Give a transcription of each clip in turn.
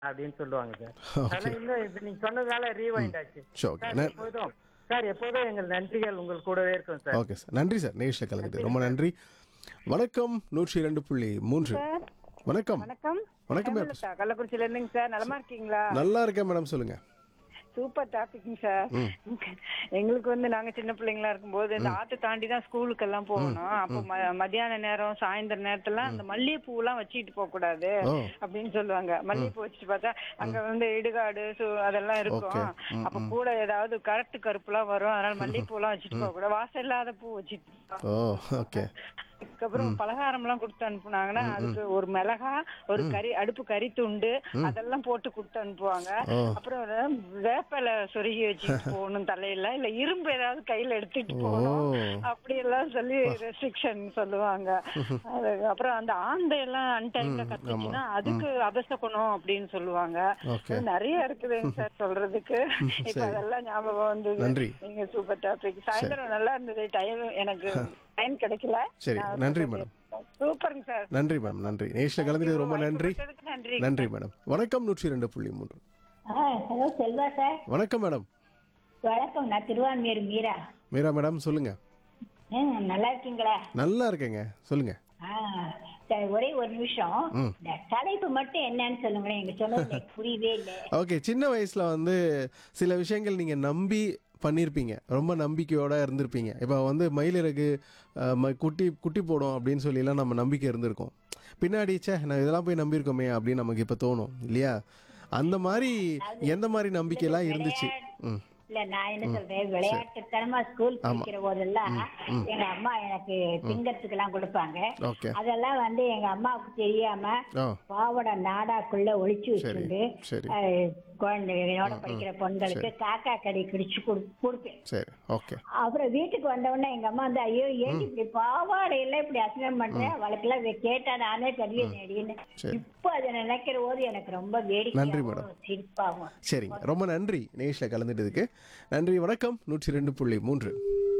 அப்படின்னு சொல்லுவாங்க sir Okay. ஆனா இன்னும் இது நீங்க சொன்னதால ரீவைண்ட் ஆச்சு Sure, okay. சார் ந- எப்போதும் சார் எப்போதும் எங்கள் நன்றிகள் உங்கள் கூடவே இருக்கும் சார் ஓகே சார் நன்றி சார் நேஷில் கலந்துட்டு ரொம்ப நன்றி வணக்கம் நூற்றி இரண்டு புள்ளி மூன்று வணக்கம் வணக்கம் வணக்கம் மேம் ஹேமலதா, கள்ளக்குறிச்சியில இருந்துங்க சார் நலமா இருக்கீங்களா நல்லா இருக்கேன் மேடம் சொல்லுங்க சூப்பர் டாபிக்ங்க சார் எங்களுக்கு வந்து நாங்க சின்ன பிள்ளைங்களா இருக்கும்போது இந்த ஆத்து தாண்டி தான் ஸ்கூலுக்கு எல்லாம் போகணும் அப்போ ம- மத்தியான நேரம் சாயந்தர நேரத்துல அந்த மல்லிகைப்பூ எல்லாம் வச்சுட்டு போக கூடாது ஓ. அப்படின்னு சொல்லுவாங்க மல்லிகைப்பூ வச்சுட்டு பார்த்தா அங்க வந்து இடுகாடு சு- அதெல்லாம் இருக்கும் Okay. ம், அப்ப கூட ஏதாவது கருத்து கருப்பு எல்லாம் வரும் அதனால மல்லிகைப்பூ எல்லாம் வச்சுட்டு போக கூடாது வாசம் இல்லாத பூ வச்சுட்டு ஓ ஓகே அதுக்கப்புறம் பலகாரம் எல்லாம் கொடுத்து அனுப்புனாங்கன்னா அதுக்கு ஒரு மிளகா ஒரு கறி அடுப்பு கறி துண்டு அதெல்லாம் போட்டு கொடுத்து அனுப்புவாங்க ஓ. அப்புறம் ஒரு வேப்பிலை சொருகி வச்சுட்டு போகணும் தலையில இல்ல இரும்பு ஏதாவது கையில எடுத்துட்டு போகணும் ஓ. அப்படி எல்லாம் சொல்லி ரெஸ்ட்ரிக்ஷன் சொல்லுவாங்க அது அப்புறம் அந்த ஆந்தை எல்லாம் அன்டைம்ல கத்துச்சுன்னா அதுக்கு அபசகுணம் அப்படின்னு சொல்லுவாங்க Okay. அது நிறைய இருக்குதுங்க சார் சொல்றதுக்கு இப்ப சரி. அதெல்லாம் ஞாபகம் வந்தது நன்றி. நீங்க சூப்பர் டாபிக் சாயந்தரம் நல்லா இருந்தது டைம் எனக்கு டைம் கிடைக்கல சரி நான் நன்றி ரொம்ப மேடம் சூப்பருங்க சார் நன்றி மேம் நன்றி நேஷில் கலந்துட்டு ரொம்ப நன்றி கொடுத்ததுக்கு நன்றி நன்றி மேடம் வணக்கம் நூற்றி இரண்டு புள்ளி மூன்று ஆ ஹலோ செல்வா சார் வணக்கம் மேடம் வணக்கம் நான் திருவான்மியூர் மீரா மீரா மேடம் சொல்லுங்க ஆ, நல்லா இருக்கீங்களா நல்லா இருக்கேங்க சொல்லுங்க ஆ சரி, ஒரே ஒரு நிமிஷம் இந்த தலைப்பு மட்டும் என்னன்னு சொல்லுங்களேன் எங்க சொன்னது எனக்கு புரியவே இல்லை ஓகே சின்ன வயசுல வந்து சில விஷயங்கள் நீங்க நம்பி பண்ணியிருப்பீங்க ரொம்ப நம்பிக்கையோட இருந்திருப்பீங்க இப்போ வந்து மயிலிறகு அஹ், ம- குட்டி குட்டி போடும் அப்படின்னு சொல்லிலாம் நம்ம நம்பிக்கை இருந்திருக்கோம் பின்னாடி ச்சே நான் இதெல்லாம் போய் நம்பியிருக்கோமே அப்படின்னு நமக்கு இப்போ தோணும் இல்லையா அந்த மாதிரி எந்த மாதிரி நம்பிக்கையெல்லாம் இருந்துச்சு ம் இல்ல நான் என்ன சொல்றேன் விளையாட்டுத்தனமா ஸ்கூல் படிக்கிற போதெல்லாம் எங்க அம்மா எனக்கு திங்கறதுக்கு எல்லாம் கொடுப்பாங்க ஓகே அதெல்லாம் வந்து எங்க அம்மாவுக்கு தெரியாம ஆ பாவட நாடாக்குள்ள ஒளிச்சு சரி வச்சுட்டு சரி அஹ், குழந்தைகளோட படிக்கிற பொண்களுக்கு காக்கா கறி குடிச்சு கொடு- கொடுப்பேன் சரி ஓகே அப்புறம் வீட்டுக்கு வந்த உடனே எங்க அம்மா வந்து ஐயோ ஏன் இப்படி பாவாடையெல்லாம் இப்படி அசிங்கம் பண்றேன் அவளுக்கெல்லாம் இதை கேட்டா நானே தெரிய நேடின்னு சரி. இப்போ அதை நினைக்கிற போது எனக்கு ரொம்ப நன்றி வேடிக்கையாகவும் மேடம். சிரிப்பாகும் சரிங்க ரொம்ப நன்றி நேஷில் கலந்துட்டதுக்கு நன்றி வணக்கம் நூற்றி ரெண்டு புள்ளி மூன்று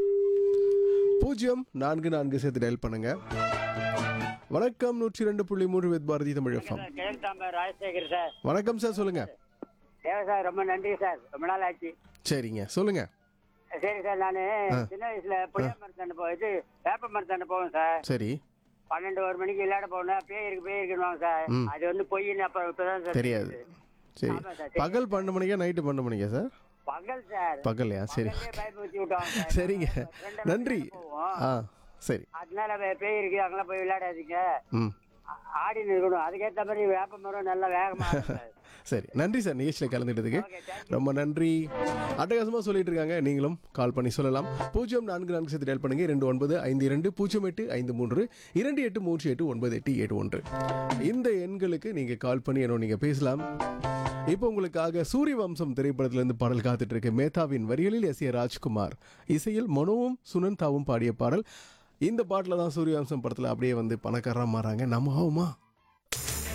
பூஜ்ஜியம் நான்கு நான்கு சேர்த்து டயல் பண்ணுங்க வணக்கம் நூற்றி ரெண்டு புள்ளி மூன்று வித் பாரதி தமிழ் எஃப்எம் கிழக்காம்பர் ராஜசேகர் சார் வணக்கம் சார் சொல்லுங்க ஏன் சார் ரொம்ப நன்றி சார் ரொம்ப நாள் ஆச்சு சரிங்க சொல்லுங்க சரி சார் நான் சின்ன வயசுல புளிய மரத்தாண்ட போ இது வேப்ப மரத்தாண்ட போவேன் சார் சரி பன்னெண்டு ஒரு மணிக்கு விளையாட போனேன் பேய் இருக்கு பேய் இருக்குன்னு சார் அது வந்து பொய்ன்னு அப்ப இப்பதான் சார் தெரியாது சரி ஆமா சார், பகல் பன்னெண்டு மணிக்கா நைட்டு பன்னெண்டு மணிக்கா சார் பகல் சார் பகல்லையா சரி பகல்லே பயமுறுத்தி விட்டாங்க சார். சரிங்க ரெண்டரை நன்றி மணிக்கு போவோம். ஆ சரி அதனால வே- பேய் இருக்கு அங்கெல்லாம் போய் விளையாடாதீங்க ம் ஆ- ஆடின்னு இருக்கணும் அதுக்கேற்ற மாதிரி வேப்ப மரம் நல்லா வேகமா ஆடும் சார் சரி நன்றி சார் நிகழ்ச்சியில் கலந்துட்டதுக்கு Okay, thank ரொம்ப நன்றி அட்டகாசமாக சொல்லிட்டு இருக்காங்க நீங்களும் கால் பண்ணி சொல்லலாம் பூஜ்ஜியம் நான்கு நான்கு சேர்த்து டயல் பண்ணுங்க இரண்டு ஒன்பது ஐந்து இரண்டு பூஜ்ஜியம் எட்டு ஐந்து மூன்று இரண்டு எட்டு மூன்று எட்டு ஒன்பது எட்டு ஏழு ஒன்று இந்த எண்களுக்கு நீங்கள் கால் பண்ணி என்னோட நீங்கள் பேசலாம் இப்போ உங்களுக்காக சூரிய வம்சம் திரைப்படத்திலிருந்து பாடல் காத்துட்டு இருக்கு மேத்தாவின் வரிகளில் எஸ் ஏ ராஜ்குமார் இசையில் மனோவும் சுனந்தாவும் பாடிய பாடல் இந்த பாட்டில் தான் சூரிய வம்சம் படத்தில் அப்படியே வந்து பணக்காரராக மாறாங்க நம்ம ஆகுமா